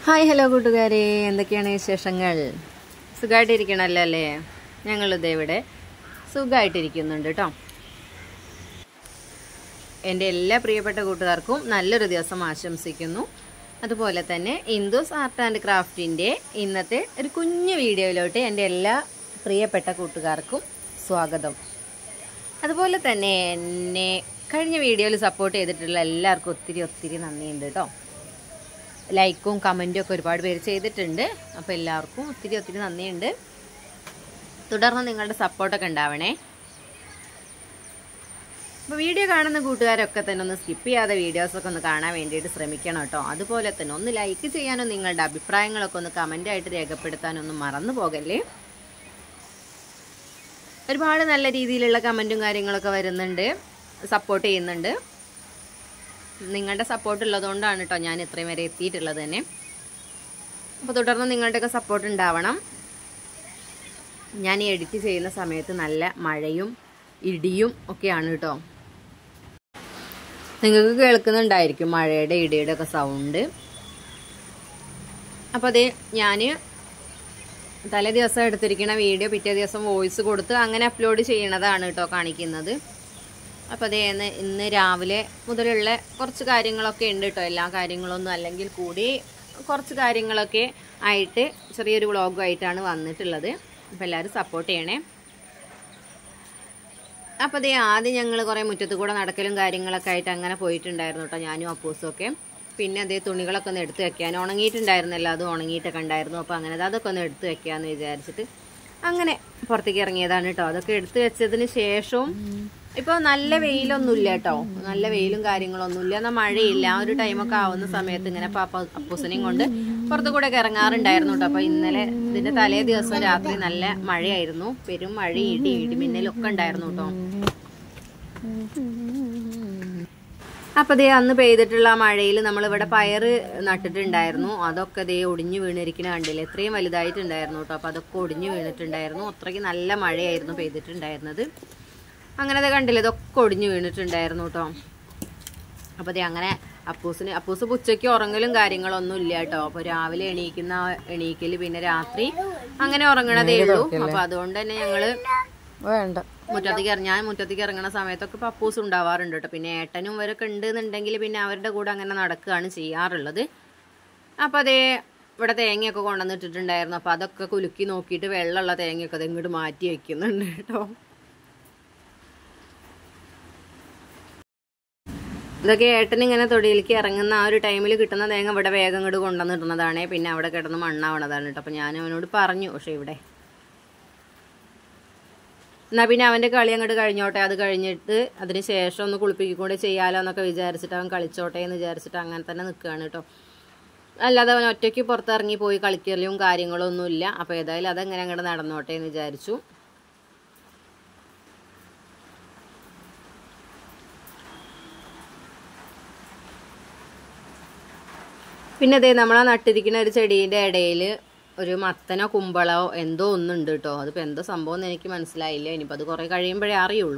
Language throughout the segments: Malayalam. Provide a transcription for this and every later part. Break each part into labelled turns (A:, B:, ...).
A: ഹായ് ഹലോ കൂട്ടുകാരെ എന്തൊക്കെയാണ് വിശേഷങ്ങൾ സുഖമായിട്ടിരിക്കണല്ലോ അല്ലേ ഞങ്ങളിത് ഇവിടെ സുഖമായിട്ടിരിക്കുന്നുണ്ട് കേട്ടോ എൻ്റെ എല്ലാ പ്രിയപ്പെട്ട കൂട്ടുകാർക്കും നല്ലൊരു ദിവസം ആശംസിക്കുന്നു അതുപോലെ തന്നെ ഇൻഡോസ് ആർട്ട് ആൻഡ് ക്രാഫ്റ്റിൻ്റെ ഇന്നത്തെ ഒരു കുഞ്ഞു വീഡിയോയിലോട്ട് എൻ്റെ എല്ലാ പ്രിയപ്പെട്ട കൂട്ടുകാർക്കും സ്വാഗതം അതുപോലെ തന്നെ എന്നെ കഴിഞ്ഞ വീഡിയോയിൽ സപ്പോർട്ട് ചെയ്തിട്ടുള്ള എല്ലാവർക്കും ഒത്തിരി ഒത്തിരി നന്ദിയുണ്ട് കേട്ടോ ലൈക്കും കമൻറ്റും ഒക്കെ ഒരുപാട് പേര് ചെയ്തിട്ടുണ്ട് അപ്പോൾ എല്ലാവർക്കും ഒത്തിരി ഒത്തിരി നന്ദിയുണ്ട് തുടർന്ന് നിങ്ങളുടെ സപ്പോർട്ടൊക്കെ ഉണ്ടാവണേ അപ്പോൾ വീഡിയോ കാണുന്ന കൂട്ടുകാരൊക്കെ തന്നെ ഒന്ന് സ്കിപ്പ് ചെയ്യാതെ വീഡിയോസൊക്കെ ഒന്ന് കാണാൻ വേണ്ടിയിട്ട് ശ്രമിക്കണം കേട്ടോ അതുപോലെ തന്നെ ഒന്ന് ലൈക്ക് ചെയ്യാനും നിങ്ങളുടെ അഭിപ്രായങ്ങളൊക്കെ ഒന്ന് കമൻ്റായിട്ട് രേഖപ്പെടുത്താനൊന്നും മറന്നു പോകല്ലേ ഒരുപാട് നല്ല രീതിയിലുള്ള കമൻറ്റും കാര്യങ്ങളൊക്കെ വരുന്നുണ്ട് സപ്പോർട്ട് ചെയ്യുന്നുണ്ട് നിങ്ങളുടെ സപ്പോർട്ട് ഉള്ളതുകൊണ്ടാണ് കേട്ടോ ഞാൻ ഇത്രയും വരെ എത്തിയിട്ടുള്ളത് തന്നെ അപ്പോൾ തുടർന്ന് നിങ്ങളുടെയൊക്കെ സപ്പോർട്ട് ഉണ്ടാവണം ഞാൻ ഈ എഡിറ്റ് ചെയ്യുന്ന സമയത്ത് നല്ല മഴയും ഇടിയും ഒക്കെയാണ് കേട്ടോ നിങ്ങൾക്ക് കേൾക്കുന്നുണ്ടായിരിക്കും മഴയുടെ ഇടിയുടെ ഒക്കെ സൗണ്ട് അപ്പോൾ അതേ ഞാൻ തലേ ദിവസം എടുത്തിരിക്കുന്ന വീഡിയോ പിറ്റേ ദിവസം വോയിസ് കൊടുത്ത് അങ്ങനെ അപ്ലോഡ് ചെയ്യണതാണ് കേട്ടോ കാണിക്കുന്നത് അപ്പോൾ അതേ ഇന്ന് ഇന്ന് രാവിലെ മുതലുള്ള കുറച്ച് കാര്യങ്ങളൊക്കെ ഉണ്ട് കേട്ടോ എല്ലാ കാര്യങ്ങളൊന്നും അല്ലെങ്കിൽ കൂടി കുറച്ച് കാര്യങ്ങളൊക്കെ ആയിട്ട് ചെറിയൊരു വ്ളോഗുമായിട്ടാണ് വന്നിട്ടുള്ളത് അപ്പോൾ എല്ലാവരും സപ്പോർട്ട് ചെയ്യണേ അപ്പോൾ അതേ ആദ്യം ഞങ്ങൾ കുറേ മുറ്റത്ത് കൂടെ നടക്കലും കാര്യങ്ങളൊക്കെ ആയിട്ട് അങ്ങനെ പോയിട്ടുണ്ടായിരുന്നു കേട്ടോ ഞാനും അപ്പൂസും ഒക്കെ പിന്നെ അതേ തുണികളൊക്കെ ഒന്ന് എടുത്ത് വെക്കാൻ ഉണങ്ങിയിട്ടുണ്ടായിരുന്നല്ലോ അത് ഉണങ്ങിയിട്ടൊക്കെ ഉണ്ടായിരുന്നു അപ്പോൾ അങ്ങനെ അതൊക്കെ ഒന്ന് എടുത്ത് വെക്കാമെന്ന് വിചാരിച്ചിട്ട് അങ്ങനെ പുറത്തേക്ക് ഇറങ്ങിയതാണ് കേട്ടോ അതൊക്കെ എടുത്ത് വെച്ചതിന് ശേഷവും ഇപ്പോൾ നല്ല വെയിലൊന്നുമില്ല കേട്ടോ നല്ല വെയിലും കാര്യങ്ങളൊന്നുമില്ല എന്നാൽ മഴയില്ല ആ ഒരു ടൈമൊക്കെ ആവുന്ന സമയത്ത് ഇങ്ങനെ പാപ്പ അപ്പൂസനെയും കൊണ്ട് പുറത്തു കൂടെ ഒക്കെ ഇറങ്ങാറുണ്ടായിരുന്നു കേട്ടോ അപ്പോൾ ഇന്നലെ ഇതിന്റെ തലേ ദിവസം രാത്രി നല്ല മഴയായിരുന്നു പെരും മഴ ഇടി ഇടിമിന്നലും ഒക്കെ ഉണ്ടായിരുന്നു കേട്ടോ അപ്പൊ ദേ അന്ന് പെയ്തിട്ടുള്ള ആ മഴയിൽ നമ്മളിവിടെ പയറ് നട്ടിട്ടുണ്ടായിരുന്നു അതൊക്കെ ദേ ഒടിഞ്ഞു വീണിരിക്കുന്ന കണ്ടില്ലേ എത്രയും വലുതായിട്ടുണ്ടായിരുന്നു കേട്ടോ അപ്പൊ അതൊക്കെ ഒടിഞ്ഞു വീണിട്ടുണ്ടായിരുന്നു അത്രയ്ക്ക് നല്ല മഴയായിരുന്നു പെയ്തിട്ടുണ്ടായിരുന്നത് അങ്ങനെ അത് കണ്ടില്ലേ ഇതൊക്കെ ഒടിഞ്ഞു വീണിട്ടുണ്ടായിരുന്നു കേട്ടോ അപ്പൊ ദേ അങ്ങനെ അപ്പൂസിന് അപ്പൂസ് ഉച്ചയ്ക്ക് ഉറങ്ങലും കാര്യങ്ങളൊന്നും ഇല്ല കേട്ടോ അപ്പൊ രാവിലെ എണീക്കുന്ന ആ എണീക്കല് പിന്നെ രാത്രി അങ്ങനെ ഉറങ്ങണതേ ഉള്ളൂ അപ്പൊ അതുകൊണ്ട് തന്നെ ഞങ്ങള്
B: വേണ്ട
A: മുറ്റത്തേക്ക് ഇറങ്ങി ഞാൻ മുറ്റത്തേക്ക് ഇറങ്ങുന്ന സമയത്തൊക്കെ പപ്പൂസ് ഉണ്ടാവാറുണ്ട് കേട്ടോ പിന്നെ ഏട്ടനും ഇവരൊക്കെ ഉണ്ടെന്നുണ്ടെങ്കിൽ പിന്നെ അവരുടെ കൂടെ അങ്ങനെ നടക്കുകയാണ് ചെയ്യാറുള്ളത് അപ്പം അതേ ഇവിടെ തേങ്ങയൊക്കെ കൊണ്ടുവന്നിട്ടിട്ടുണ്ടായിരുന്നു അപ്പം അതൊക്കെ കുലുക്കി നോക്കിയിട്ട് വെള്ളമുള്ള തേങ്ങയൊക്കെ അത് ഇങ്ങോട്ട് മാറ്റി വെക്കുന്നുണ്ട് കേട്ടോ ഇതൊക്കെ ഏട്ടൻ ഇങ്ങനെ തൊടിയിലേക്ക് ഇറങ്ങുന്ന ആ ഒരു ടൈമിൽ കിട്ടുന്ന തേങ്ങ ഇവിടെ വേഗം ഇങ്ങോട്ട് കൊണ്ടുവന്നിട്ടുന്നതാണ് പിന്നെ അവിടെ കിടന്ന് മണ്ണാവണതാണ് കേട്ടോ അപ്പം ഞാൻ അവനോട് പറഞ്ഞു പക്ഷെ ഇവിടെ എന്നാ പിന്നെ അവന്റെ കളി അങ്ങോട്ട് കഴിഞ്ഞോട്ടെ അത് കഴിഞ്ഞിട്ട് അതിന് ശേഷം ഒന്ന് കുളിപ്പിക്കൂടെ ചെയ്യാലോ എന്നൊക്കെ വിചാരിച്ചിട്ട് അവൻ കളിച്ചോട്ടെ എന്ന് വിചാരിച്ചിട്ട് അങ്ങനെ തന്നെ നിൽക്കുകയാണ് കേട്ടോ അല്ലാതെ അവൻ ഒറ്റയ്ക്ക് പുറത്തിറങ്ങി പോയി കളിക്കലും കാര്യങ്ങളും ഒന്നുമില്ല അപ്പോൾ ഏതായാലും അതെങ്ങനെ അങ്ങോട്ട് നടന്നോട്ടെ എന്ന് വിചാരിച്ചു പിന്നെ അതേ നമ്മളാ നട്ടിരിക്കുന്ന ഒരു ചെടീൻ്റെ ഇടയിൽ ഒരു മത്തനോ കുമ്പളോ എന്തോ ഒന്നുണ്ട് കേട്ടോ അതിപ്പോൾ എന്തോ സംഭവം എന്ന് എനിക്ക് മനസ്സിലായില്ല ഇനിയിപ്പോൾ അത് കുറേ കഴിയുമ്പോഴേ അറിയുള്ളൂ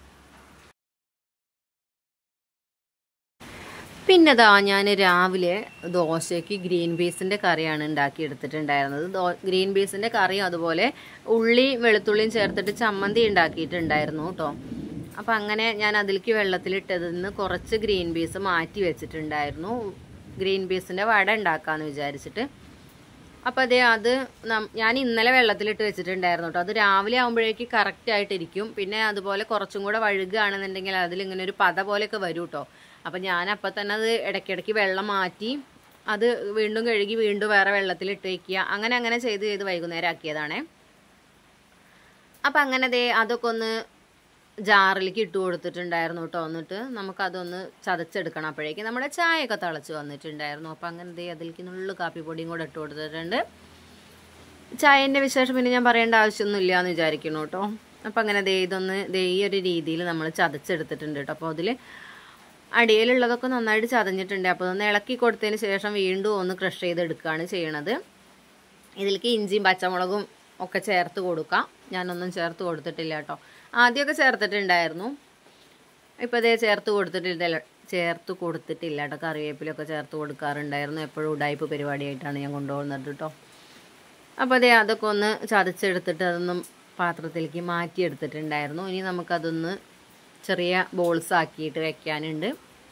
A: പിന്നെ ദാ ഞാൻ രാവിലെ ദോശയ്ക്ക് ഗ്രീൻ പീസിൻ്റെ കറിയാണ് ഉണ്ടാക്കി എടുത്തിട്ടുണ്ടായിരുന്നത് ദോ ഗ്രീൻ പീസിൻ്റെ കറിയും അതുപോലെ ഉള്ളി വെളുത്തുള്ളിയും ചേർത്തിട്ട് ചമ്മന്തി ഉണ്ടാക്കിയിട്ടുണ്ടായിരുന്നു കേട്ടോ അപ്പം അങ്ങനെ ഞാൻ അതിലേക്ക് വെള്ളത്തിലിട്ടതിൽ നിന്ന് കുറച്ച് ഗ്രീൻ പീസ് മാറ്റി വെച്ചിട്ടുണ്ടായിരുന്നു ഗ്രീൻ പീസിൻ്റെ വട ഉണ്ടാക്കാമെന്ന് വിചാരിച്ചിട്ട് അപ്പോൾ അതേ അത് നം- ഞാൻ ഇന്നലെ വെള്ളത്തിലിട്ട് വെച്ചിട്ടുണ്ടായിരുന്നു കേട്ടോ അത് രാവിലെ ആകുമ്പോഴേക്ക് കറക്റ്റ് ആയിട്ടിരിക്കും പിന്നെ അതുപോലെ കുറച്ചും കൂടെ വഴുകുകയാണെന്നുണ്ടെങ്കിൽ അതിലിങ്ങനെ ഒരു പത പോലെയൊക്കെ വരും കേട്ടോ അപ്പം ഞാൻ അപ്പം തന്നെ അത് ഇടയ്ക്കിടയ്ക്ക് വെള്ളം മാറ്റി അത് വീണ്ടും കഴുകി വീണ്ടും വേറെ വെള്ളത്തിലിട്ട് വയ്ക്കുക അങ്ങനെ അങ്ങനെ ചെയ്ത് ചെയ്ത് വൈകുന്നേരം ആക്കിയതാണേ അപ്പം അങ്ങനെ ദേ അതൊക്കെ ഒന്ന് ജാറിലേക്ക് ഇട്ട് കൊടുത്തിട്ടുണ്ടായിരുന്നു കേട്ടോ എന്നിട്ട് നമുക്കതൊന്ന് ചതച്ചെടുക്കണം അപ്പോഴേക്ക് നമ്മുടെ ചായയൊക്കെ തിളച്ച് വന്നിട്ടുണ്ടായിരുന്നു അപ്പം അങ്ങനെ ദേ അതിലേക്ക് നുള്ളു കാപ്പിപ്പൊടിയും കൂടെ ഇട്ട് കൊടുത്തിട്ടുണ്ട് ചായൻ്റെ വിശേഷം പിന്നെ ഞാൻ പറയേണ്ട ആവശ്യമൊന്നുമില്ല എന്ന് വിചാരിക്കുന്നു കേട്ടോ അപ്പം അങ്ങനെ ദേ ഇതൊന്ന് ദേ ഈ ഒരു രീതിയിൽ നമ്മൾ ചതച്ചെടുത്തിട്ടുണ്ട് കേട്ടോ അപ്പോൾ അതിൽ അടിയിലുള്ളതൊക്കെ നന്നായിട്ട് ചതഞ്ഞിട്ടുണ്ട് അപ്പോൾ ഒന്ന് ഇളക്കി കൊടുത്തതിന് ശേഷം വീണ്ടും ഒന്ന് ക്രഷ് ചെയ്തെടുക്കുകയാണ് ചെയ്യണത് ഇതിലേക്ക് ഇഞ്ചിയും പച്ചമുളകും ഒക്കെ ചേർത്ത് കൊടുക്കാം ഞാനൊന്നും ചേർത്ത് കൊടുത്തിട്ടില്ല കേട്ടോ ആദ്യമൊക്കെ ചേർത്തിട്ടുണ്ടായിരുന്നു ഇപ്പോൾ ഇതേ ചേർത്ത് കൊടുത്തിട്ടില്ല ചേർത്ത് കൊടുത്തിട്ടില്ല കേട്ടോ കറിവേപ്പിലൊക്കെ ചേർത്ത് കൊടുക്കാറുണ്ടായിരുന്നു എപ്പോഴും ഉടായ്പ പരിപാടിയായിട്ടാണ് ഞാൻ കൊണ്ടുപോകുന്നത് കേട്ടോ അപ്പോൾ അതേ അതൊക്കെ ഒന്ന് ചതച്ചെടുത്തിട്ട് അതൊന്നും പാത്രത്തിലേക്ക് മാറ്റിയെടുത്തിട്ടുണ്ടായിരുന്നു ഇനി നമുക്കതൊന്ന് ചെറിയ ബോൾസ് ആക്കിയിട്ട് വെക്കാനുണ്ട്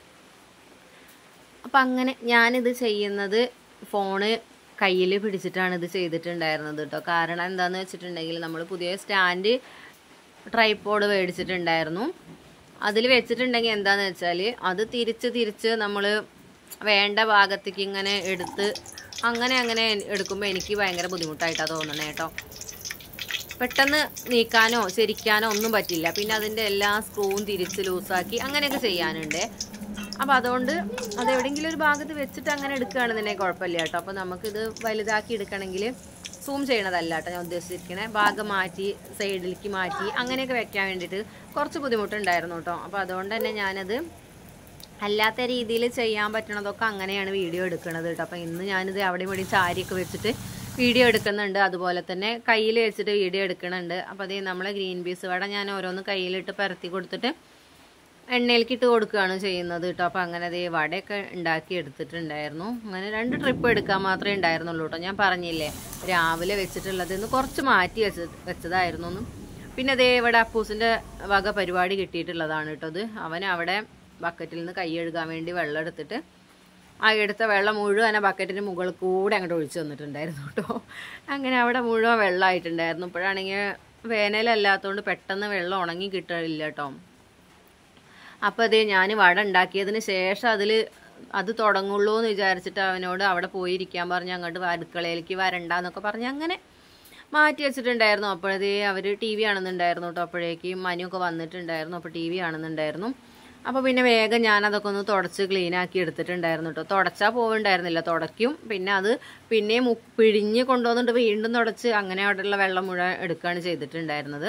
A: അപ്പം അങ്ങനെ ഞാനിത് ചെയ്യുന്നത് ഫോണ് കയ്യിൽ പിടിച്ചിട്ടാണ് ഇത് ചെയ്തിട്ടുണ്ടായിരുന്നത് കേട്ടോ കാരണം എന്താണെന്ന് വെച്ചിട്ടുണ്ടെങ്കിൽ നമ്മൾ പുതിയ സ്റ്റാൻഡ് ട്രൈപ്പോഡ് മേടിച്ചിട്ടുണ്ടായിരുന്നു അതിൽ വെച്ചിട്ടുണ്ടെങ്കിൽ എന്താണെന്ന് വെച്ചാൽ അത് തിരിച്ച് തിരിച്ച് നമ്മൾ വേണ്ട ഭാഗത്തേക്ക് ഇങ്ങനെ എടുത്ത് അങ്ങനെ അങ്ങനെ എടുക്കുമ്പോൾ എനിക്ക് ഭയങ്കര ബുദ്ധിമുട്ടായിട്ടാണ് തോന്നണേ കേട്ടോ പെട്ടെന്ന് നീക്കാനോ ശരിക്കാനോ ഒന്നും പറ്റില്ല പിന്നെ അതിൻ്റെ എല്ലാ സ്ക്രൂവും തിരിച്ച് ലൂസാക്കി അങ്ങനെയൊക്കെ ചെയ്യാനുണ്ട് അപ്പോൾ അതുകൊണ്ട് അത് എവിടെയെങ്കിലും ഒരു ഭാഗത്ത് വെച്ചിട്ട് അങ്ങനെ എടുക്കുകയാണെന്നുണ്ടെങ്കിൽ കുഴപ്പമില്ല കേട്ടോ അപ്പോൾ നമുക്കിത് വലുതാക്കി എടുക്കണമെങ്കിൽ സൂം ചെയ്യണതല്ല കേട്ടോ ഞാൻ ഉദ്ദേശിച്ചിരിക്കണേ ഭാഗം മാറ്റി സൈഡിലേക്ക് മാറ്റി അങ്ങനെയൊക്കെ വെക്കാൻ വേണ്ടിയിട്ട് കുറച്ച് ബുദ്ധിമുട്ടുണ്ടായിരുന്നു കേട്ടോ അപ്പോൾ അതുകൊണ്ട് തന്നെ ഞാനത് അല്ലാത്ത രീതിയിൽ ചെയ്യാൻ പറ്റണതൊക്കെ അങ്ങനെയാണ് വീഡിയോ എടുക്കുന്നത് കേട്ടോ അപ്പോൾ ഇന്ന് ഞാനിത് അവിടെ ഇവിടെ ചാരിയൊക്കെ വെച്ചിട്ട് വീഡിയോ എടുക്കുന്നുണ്ട് അതുപോലെ തന്നെ കയ്യിൽ വെച്ചിട്ട് വീഡിയോ എടുക്കുന്നുണ്ട് അപ്പോൾ അതേ നമ്മളെ ഗ്രീൻ പീസ് വട ഞാൻ ഓരോന്ന് കയ്യിലിട്ട് പരത്തി കൊടുത്തിട്ട് എണ്ണയിലേക്ക് ഇട്ട് കൊടുക്കുകയാണ് ചെയ്യുന്നത് കേട്ടോ അപ്പോൾ അങ്ങനെ അതേ വടയൊക്കെ ഉണ്ടാക്കി എടുത്തിട്ടുണ്ടായിരുന്നു അങ്ങനെ രണ്ട് ട്രിപ്പ് എടുക്കാൻ മാത്രമേ ഉണ്ടായിരുന്നുള്ളൂ കേട്ടോ ഞാൻ പറഞ്ഞില്ലേ രാവിലെ വെച്ചിട്ടുള്ളത് ഇന്ന് കുറച്ച് മാറ്റി വെച്ച വെച്ചതായിരുന്നു എന്നും പിന്നെ അതേ ഇവിടെ അപ്പൂസിൻ്റെ വക പരിപാടി കിട്ടിയിട്ടുള്ളതാണ് കേട്ടോ ഇത് അവൻ അവിടെ ബക്കറ്റിൽ നിന്ന് കൈ കഴുകാൻ വേണ്ടി വെള്ളം എടുത്തിട്ട് ആ എടുത്ത വെള്ളം മുഴുവൻ ആ ബക്കറ്റിന് മുകളിൽ കൂടെ അങ്ങോട്ട് ഒഴിച്ചു തന്നിട്ടുണ്ടായിരുന്നു കേട്ടോ അങ്ങനെ അവിടെ മുഴുവൻ വെള്ളമായിട്ടുണ്ടായിരുന്നു ഇപ്പോഴാണെങ്കിൽ വേനലല്ലാത്തതുകൊണ്ട് പെട്ടെന്ന് വെള്ളം ഉണങ്ങി കിട്ടില്ല കേട്ടോ അപ്പോൾ അതേ ഞാൻ വട ഉണ്ടാക്കിയതിന് ശേഷം അതിൽ അത് തുടങ്ങുള്ളൂ എന്ന് വിചാരിച്ചിട്ട് അവനോട് അവിടെ പോയിരിക്കാൻ പറഞ്ഞ് അങ്ങോട്ട് അടുക്കളയിലേക്ക് വരണ്ടെന്നൊക്കെ പറഞ്ഞ് അങ്ങനെ മാറ്റി വെച്ചിട്ടുണ്ടായിരുന്നു അപ്പോഴതേ അവർ ടി വി ആണെന്നുണ്ടായിരുന്നു കേട്ടോ അപ്പോഴേക്കും മനുവൊക്കെ വന്നിട്ടുണ്ടായിരുന്നു അപ്പോൾ ടി വി ആണെന്നുണ്ടായിരുന്നു അപ്പോൾ പിന്നെ വേഗം ഞാനതൊക്കെ ഒന്ന് തുടച്ച് ക്ലീൻ ആക്കി എടുത്തിട്ടുണ്ടായിരുന്നു കേട്ടോ തുടച്ചാൽ പോവുണ്ടായിരുന്നില്ല തുടയ്ക്കും പിന്നെ അത് പിന്നെ മു പിഴിഞ്ഞ് കൊണ്ടുവന്നിട്ട് വീണ്ടും തുടച്ച് അങ്ങനെ അവിടെയുള്ള വെള്ളം മുഴുവൻ എടുക്കുകയാണ് ചെയ്തിട്ടുണ്ടായിരുന്നത്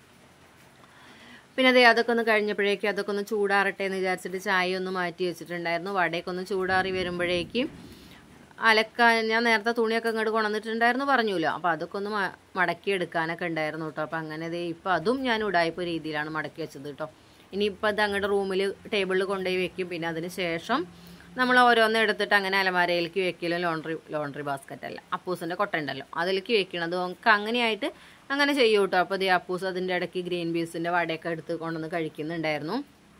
A: പിന്നെ അതേ അതൊക്കെ ഒന്ന് കഴിഞ്ഞപ്പോഴേക്കും അതൊക്കെ ഒന്ന് ചൂടാറട്ടെ എന്ന് വിചാരിച്ചിട്ട് ചായ ഒന്ന് മാറ്റി വെച്ചിട്ടുണ്ടായിരുന്നു വടയൊക്കെ ഒന്ന് ചൂടാറി വരുമ്പോഴേക്കും അലക്കാൻ ഞാൻ നേരത്തെ തുണിയൊക്കെ ഇങ്ങോട്ട് കൊണ്ടുവന്നിട്ടുണ്ടായിരുന്നു പറഞ്ഞല്ലോ അപ്പോൾ അതൊക്കെ ഒന്ന് മ- മടക്കി എടുക്കാനൊക്കെ ഉണ്ടായിരുന്നു കേട്ടോ അപ്പോൾ അങ്ങനെ ദേ ഇപ്പോൾ അതും ഞാൻ ഉടായ്പ രീതിയിലാണ് മടക്കി വെച്ചത് കേട്ടോ ഇനിയിപ്പോൾ അത് അങ്ങോട്ട് റൂമിൽ ടേബിളിൽ കൊണ്ടുപോയി വെക്കും പിന്നെ അതിന് ശേഷം നമ്മൾ ഓരോന്ന് എടുത്തിട്ട് അങ്ങനെ അലമാരയിലേക്ക് വെക്കലും ലോണ്ടറി ലോണ്ടറി ബാസ്ക്കറ്റ് അല്ല അപ്പൂസിൻ്റെ കൊട്ട ഉണ്ടല്ലോ അതിലേക്ക് വെക്കണത് നമുക്ക് അങ്ങനെയായിട്ട് അങ്ങനെ ചെയ്യും കേട്ടോ അപ്പോൾ ദേ അപ്പൂസ് അതിൻ്റെ ഇടയ്ക്ക് ഗ്രീൻ പീസിൻ്റെ വടയൊക്കെ എടുത്ത് കൊണ്ടുവന്ന് കഴിക്കുന്നുണ്ടായിരുന്നു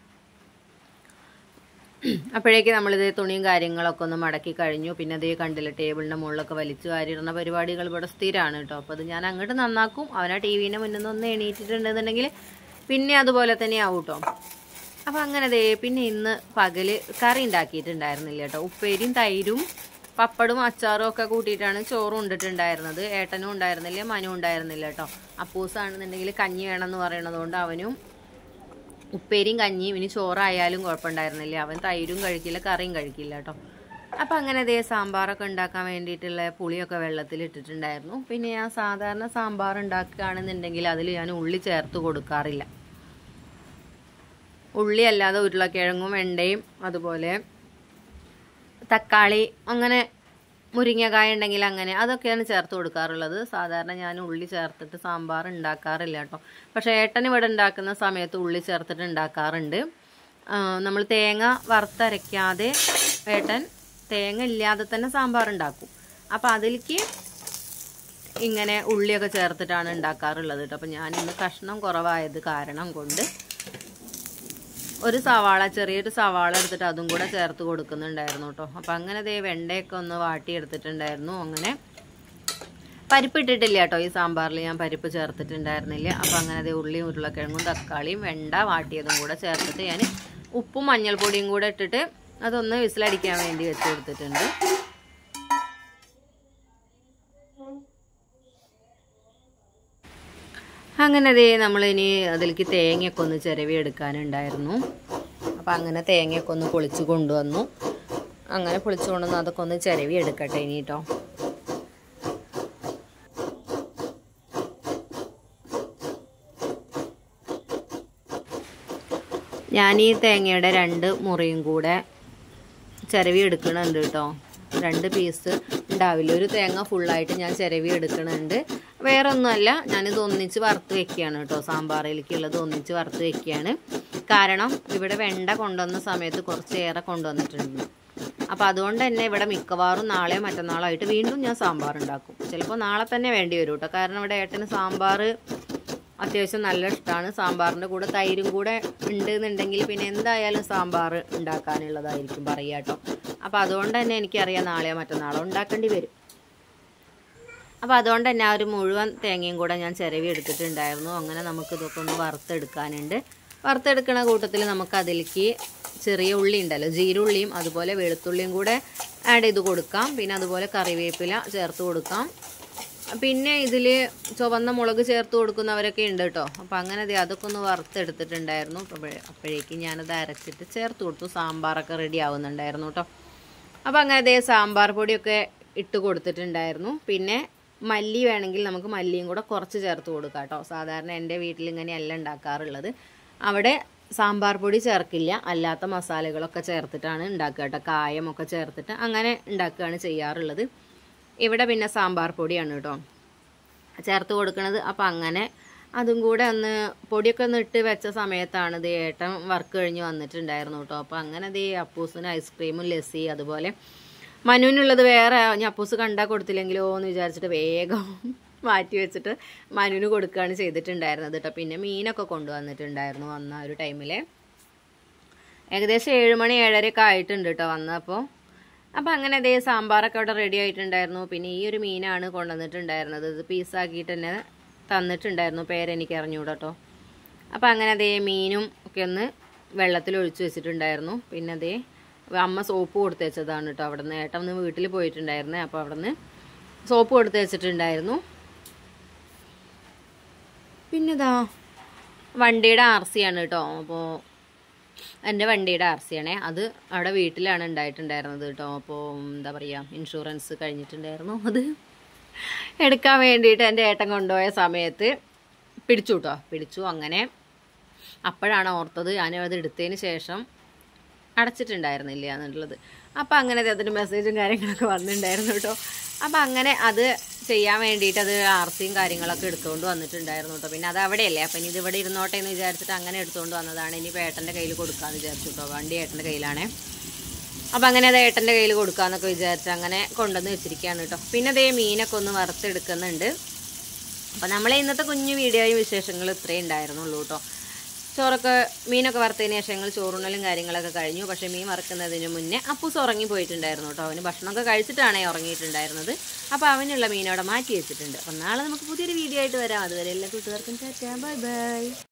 A: അപ്പോഴേക്ക് നമ്മളിത് തുണിയും കാര്യങ്ങളൊക്കെ ഒന്ന് മടക്കി കഴിഞ്ഞു പിന്നെ അതേ കണ്ടില്ല ടേബിളിൻ്റെ മുകളിലൊക്കെ വലിച്ചു വാരിടുന്ന പരിപാടികൾ ഇവിടെ സ്ഥിരമാണ് കേട്ടോ അപ്പോൾ അത് ഞാൻ അങ്ങോട്ട് നന്നാക്കും അവനാ ടി വിൻ്റെ മുന്നിൽ നിന്ന് ഒന്ന് എണീറ്റിട്ടുണ്ടെന്നുണ്ടെങ്കിൽ പിന്നെ അതുപോലെ തന്നെ ആവും കേട്ടോ അപ്പോൾ അങ്ങനെ ദേ പിന്നെ ഇന്ന് പകല് കറി ഉണ്ടാക്കിയിട്ടുണ്ടായിരുന്നില്ല കേട്ടോ ഉപ്പേരിയും തൈരും പപ്പടും അച്ചാറും ഒക്കെ കൂട്ടിയിട്ടാണ് ചോറും ഉണ്ടിട്ടുണ്ടായിരുന്നത് ഏട്ടനും ഉണ്ടായിരുന്നില്ല മനു ഉണ്ടായിരുന്നില്ല കേട്ടോ അപ്പൂസാണെന്നുണ്ടെങ്കിൽ കഞ്ഞി വേണമെന്ന് പറയണത് കൊണ്ട് അവനും ഉപ്പേരിയും കഞ്ഞിയും ഇനി ചോറായാലും കുഴപ്പമുണ്ടായിരുന്നില്ല അവൻ തൈരും കഴിക്കില്ല കറിയും കഴിക്കില്ല കേട്ടോ അപ്പം അങ്ങനെ ദേ സാമ്പാറൊക്കെ ഉണ്ടാക്കാൻ വേണ്ടിയിട്ടുള്ള പുളിയൊക്കെ വെള്ളത്തിൽ ഇട്ടിട്ടുണ്ടായിരുന്നു പിന്നെ ഞാൻ സാധാരണ സാമ്പാർ ഉണ്ടാക്കുകയാണെന്നുണ്ടെങ്കിൽ അതിൽ ഞാൻ ഉള്ളി ചേർത്ത് കൊടുക്കാറില്ല ഉള്ളി അല്ലാതെ ഉരുളക്കിഴങ്ങും വെണ്ടയും അതുപോലെ തക്കാളി അങ്ങനെ മുരിങ്ങക്കായ ഉണ്ടെങ്കിൽ അങ്ങനെ അതൊക്കെയാണ് ചേർത്ത് കൊടുക്കാറുള്ളത് സാധാരണ ഞാൻ ഉള്ളി ചേർത്തിട്ട് സാമ്പാർ ഉണ്ടാക്കാറില്ല കേട്ടോ പക്ഷേ ഏട്ടൻ ഇവിടെ ഉണ്ടാക്കുന്ന സമയത്ത് ഉള്ളി ചേർത്തിട്ട് ഉണ്ടാക്കാറുണ്ട് നമ്മൾ തേങ്ങ വറുത്തരയ്ക്കാതെ ഏട്ടൻ തേങ്ങ ഇല്ലാതെ തന്നെ സാമ്പാർ ഉണ്ടാക്കും അപ്പോൾ അതിലേക്ക് ഇങ്ങനെ ഉള്ളിയൊക്കെ ചേർത്തിട്ടാണ് ഉണ്ടാക്കാറുള്ളത് കേട്ടോ അപ്പോൾ ഞാൻ ഇന്ന് കഷ്ണം കുറവായത് കാരണം കൊണ്ട് ഒരു സവാള ചെറിയൊരു സവാള എടുത്തിട്ട് അതും കൂടെ ചേർത്ത് കൊടുക്കുന്നുണ്ടായിരുന്നു കേട്ടോ അപ്പം അങ്ങനെ ദേ വെണ്ടയൊക്കെ ഒന്ന് വാട്ടി എടുത്തിട്ടുണ്ടായിരുന്നു അങ്ങനെ പരിപ്പ് ഇട്ടിട്ടില്ല കേട്ടോ ഈ സാമ്പാറിൽ ഞാൻ പരിപ്പ് ചേർത്തിട്ടുണ്ടായിരുന്നില്ല അപ്പം അങ്ങനെ ദേ ഉള്ളിയും ഉരുളക്കിഴങ്ങും തക്കാളിയും വെണ്ട വാട്ടിയതും കൂടെ ചേർത്തിട്ട് ഞാൻ ഉപ്പും മഞ്ഞൾപ്പൊടിയും കൂടെ ഇട്ടിട്ട് അതൊന്ന് വിസിലടിക്കാൻ വേണ്ടി വെച്ച് കൊടുത്തിട്ടുണ്ട് അങ്ങനെ ദേ നമ്മളിനി അതിലേക്ക് തേങ്ങയൊക്കെ ഒന്ന് ചിരവി എടുക്കാനുണ്ടായിരുന്നു അപ്പം അങ്ങനെ തേങ്ങയൊക്കെ ഒന്ന് പൊളിച്ച് കൊണ്ടുവന്നു അങ്ങനെ പൊളിച്ച് കൊണ്ടുവന്ന് അതൊക്കെ ഒന്ന് ചിരവി എടുക്കട്ടെ ഇനി കേട്ടോ ഞാൻ ഈ തേങ്ങയുടെ രണ്ട് മുറിയും കൂടെ ചിരവി എടുക്കണുണ്ട് കേട്ടോ രണ്ട് പീസ് ഉണ്ടാവില്ല ഒരു തേങ്ങ ഫുള്ളായിട്ട് ഞാൻ ചിരവി എടുക്കണുണ്ട് വേറെ ഒന്നുമല്ല ഞാനിത് ഒന്നിച്ച് വറുത്ത് വെക്കുകയാണ് കേട്ടോ സാമ്പാറിലേക്കുള്ളത് ഒന്നിച്ച് വറുത്ത് വെക്കുകയാണ് കാരണം ഇവിടെ വെണ്ട കൊണ്ടുവന്ന സമയത്ത് കുറച്ചേറെ കൊണ്ടുവന്നിട്ടുണ്ട് അപ്പോൾ അതുകൊണ്ട് തന്നെ ഇവിടെ മിക്കവാറും നാളെയോ മറ്റന്നാളോ ആയിട്ട് വീണ്ടും ഞാൻ സാമ്പാർ ഉണ്ടാക്കും ചിലപ്പോൾ നാളെ തന്നെ വേണ്ടി വരും കേട്ടോ കാരണം ഇവിടെ ഏട്ടന് സാമ്പാർ അത്യാവശ്യം നല്ല ഇഷ്ടമാണ് സാമ്പാറിൻ്റെ കൂടെ തൈരും കൂടെ ഉണ്ട് എന്നുണ്ടെങ്കിൽ പിന്നെ എന്തായാലും സാമ്പാർ ഉണ്ടാക്കാനുള്ളതായിരിക്കും പറയുക കേട്ടോ അപ്പോൾ അതുകൊണ്ട് തന്നെ എനിക്കറിയാം നാളെയോ മറ്റന്നാളോ ഉണ്ടാക്കേണ്ടി വരും അപ്പോൾ അതുകൊണ്ട് തന്നെ ആ ഒരു മുഴുവൻ തേങ്ങയും കൂടെ ഞാൻ ചിരവി എടുത്തിട്ടുണ്ടായിരുന്നു അങ്ങനെ നമുക്ക് ഇതൊക്കെ ഒന്ന് വറുത്തെടുക്കാനുണ്ട് വറുത്തെടുക്കണ കൂട്ടത്തിൽ നമുക്ക് അതിലേക്ക് ചെറിയ ഉള്ളി ഉണ്ടല്ലോ ജീരുള്ളിയും അതുപോലെ വെളുത്തുള്ളിയും കൂടെ ആഡ് ചെയ്ത് കൊടുക്കാം പിന്നെ അതുപോലെ കറിവേപ്പില ചേർത്ത് കൊടുക്കാം പിന്നെ ഇതിൽ ചുവന്ന മുളക് ചേർത്ത് കൊടുക്കുന്നവരൊക്കെ ഉണ്ട് കേട്ടോ അപ്പോൾ അങ്ങനെ ദേ അതൊക്കെ ഒന്ന് വറുത്തെടുത്തിട്ടുണ്ടായിരുന്നു അപ്പോഴേ- അപ്പോഴേക്കും ഞാനത് അരച്ചിട്ട് ചേർത്ത് കൊടുത്തു സാമ്പാറൊക്കെ റെഡി ആവുന്നുണ്ടായിരുന്നു കേട്ടോ അപ്പോൾ അങ്ങനെ ദേ സാമ്പാർ പൊടിയൊക്കെ ഇട്ട് കൊടുത്തിട്ടുണ്ടായിരുന്നു പിന്നെ മല്ലി വേണമെങ്കിൽ നമുക്ക് മല്ലിയും കൂടെ കുറച്ച് ചേർത്ത് കൊടുക്കാം കേട്ടോ സാധാരണ എൻ്റെ വീട്ടിൽ ഇങ്ങനെയല്ല ഉണ്ടാക്കാറുള്ളത് അവിടെ സാമ്പാർ പൊടി ചേർക്കില്ല അല്ലാത്ത മസാലകളൊക്കെ ചേർത്തിട്ടാണ് ഉണ്ടാക്കുക കേട്ടോ കായമൊക്കെ ചേർത്തിട്ട് അങ്ങനെ ഉണ്ടാക്കുകയാണ് ചെയ്യാറുള്ളത് ഇവിടെ പിന്നെ സാമ്പാർ പൊടിയാണ് കേട്ടോ ചേർത്ത് കൊടുക്കുന്നത് അപ്പം അങ്ങനെ അതും കൂടെ ഒന്ന് പൊടിയൊക്കെ ഒന്ന് ഇട്ട് വെച്ച സമയത്താണ് ഇത് ഏട്ടൻ വർക്ക് കഴിഞ്ഞ് വന്നിട്ടുണ്ടായിരുന്നു കേട്ടോ അപ്പോൾ അങ്ങനെ ദേ അപ്പൂസിന് ഐസ്ക്രീമും ലസ്സി അതുപോലെ മനുവിനുള്ളത് വേറെ ഞാൻ അപ്പൂസ് കണ്ടാൽ കൊടുത്തില്ലെങ്കിലോ എന്ന് വിചാരിച്ചിട്ട് വേഗം മാറ്റി വെച്ചിട്ട് മനുവിന് കൊടുക്കുകയാണ് ചെയ്തിട്ടുണ്ടായിരുന്നത് കേട്ടോ പിന്നെ മീനൊക്കെ കൊണ്ടുവന്നിട്ടുണ്ടായിരുന്നു വന്ന ആ ഒരു ടൈമിൽ ഏകദേശം ഏഴ് മണി ഏഴരയൊക്കെ ആയിട്ടുണ്ട് കേട്ടോ വന്നപ്പോൾ അപ്പോൾ അങ്ങനെ അതേ സാമ്പാറൊക്കെ അവിടെ റെഡി ആയിട്ടുണ്ടായിരുന്നു പിന്നെ ഈ ഒരു മീനാണ് കൊണ്ടുവന്നിട്ടുണ്ടായിരുന്നത് ഇത് പീസാക്കിയിട്ട് തന്നെ തന്നിട്ടുണ്ടായിരുന്നു പേരെനിക്ക് അറിഞ്ഞൂടാ കേട്ടോ അപ്പോൾ അങ്ങനെ അതേ മീനും ഒക്കെ ഒന്ന് വെള്ളത്തിൽ ഒഴിച്ചു വെച്ചിട്ടുണ്ടായിരുന്നു പിന്നെ അതേ അമ്മ സോപ്പ് കൊടുത്ത് വെച്ചതാണ് കേട്ടോ അവിടെ നിന്ന് ഏട്ടൻ ഒന്ന് വീട്ടിൽ പോയിട്ടുണ്ടായിരുന്നേ അപ്പോൾ അവിടെ നിന്ന് സോപ്പ് കൊടുത്ത് വെച്ചിട്ടുണ്ടായിരുന്നു പിന്നെതാ വണ്ടിയുടെ ആർ സി ആണ് കേട്ടോ അപ്പോൾ എൻ്റെ വണ്ടിയുടെ ആർ സി ആണേ അത് അവിടെ വീട്ടിലാണ് ഉണ്ടായിട്ടുണ്ടായിരുന്നത് കേട്ടോ അപ്പോൾ എന്താ പറയുക ഇൻഷുറൻസ് കഴിഞ്ഞിട്ടുണ്ടായിരുന്നു അത് എടുക്കാൻ വേണ്ടിയിട്ട് എൻ്റെ ഏട്ടൻ കൊണ്ടുപോയ സമയത്ത് പിടിച്ചു കേട്ടോ പിടിച്ചു അങ്ങനെ അപ്പോഴാണ് ഓർത്തത് ഞാൻ അത് എടുത്തതിന് ശേഷം അടച്ചിട്ടുണ്ടായിരുന്നില്ല എന്നുള്ളത് അപ്പം അങ്ങനെ അതിന് മെസ്സേജും കാര്യങ്ങളൊക്കെ വന്നിട്ടുണ്ടായിരുന്നു കേട്ടോ അപ്പം അങ്ങനെ അത് ചെയ്യാൻ വേണ്ടിയിട്ട് അത് ആർ സിയും കാര്യങ്ങളൊക്കെ എടുത്തുകൊണ്ട് വന്നിട്ടുണ്ടായിരുന്നു കേട്ടോ പിന്നെ അത് അവിടെയല്ലേ അപ്പം ഇനി ഇത് ഇവിടെ ഇരുന്നോട്ടെ എന്ന് വിചാരിച്ചിട്ട് അങ്ങനെ എടുത്തുകൊണ്ട് വന്നതാണ് ഇനി ഏട്ടൻ്റെ കയ്യിൽ കൊടുക്കാമെന്ന് വിചാരിച്ചു കേട്ടോ വണ്ടി ഏട്ടൻ്റെ കയ്യിലാണേ അപ്പം അങ്ങനെ അത് ഏട്ടൻ്റെ കയ്യിൽ കൊടുക്കാമെന്നൊക്കെ വിചാരിച്ച് അങ്ങനെ കൊണ്ടുവന്ന് വെച്ചിരിക്കുകയാണ് കേട്ടോ പിന്നെ അതേ മീനൊക്കെ ഒന്ന് വറുത്തെടുക്കുന്നുണ്ട് അപ്പം നമ്മളെ ഇന്നത്തെ കുഞ്ഞു വീഡിയോയും വിശേഷങ്ങളും ഇത്രയും ഉണ്ടായിരുന്നുള്ളൂ കേട്ടോ ചോറൊക്കെ മീനൊക്കെ വറുത്തതിന് ശേഷം ഞങ്ങൾ ചോറുണ്ണലും കാര്യങ്ങളൊക്കെ കഴിഞ്ഞു പക്ഷേ മീൻ വറുക്കുന്നതിന് മുന്നേ അപ്പൂസ് ഉറങ്ങി പോയിട്ടുണ്ടായിരുന്നു കേട്ടോ അവന് ഭക്ഷണമൊക്കെ കഴിച്ചിട്ടാണ് ഉറങ്ങിയിട്ടുണ്ടായിരുന്നത് അപ്പോൾ അവനുള്ള മീൻ അവിടെ മാറ്റി വെച്ചിട്ടുണ്ട് അപ്പം നാളെ നമുക്ക് പുതിയൊരു വീഡിയോ ആയിട്ട് വരാം അതുവരെ എല്ലാ കൂട്ടുകാർക്കും ടാറ്റാ ബൈ ബൈ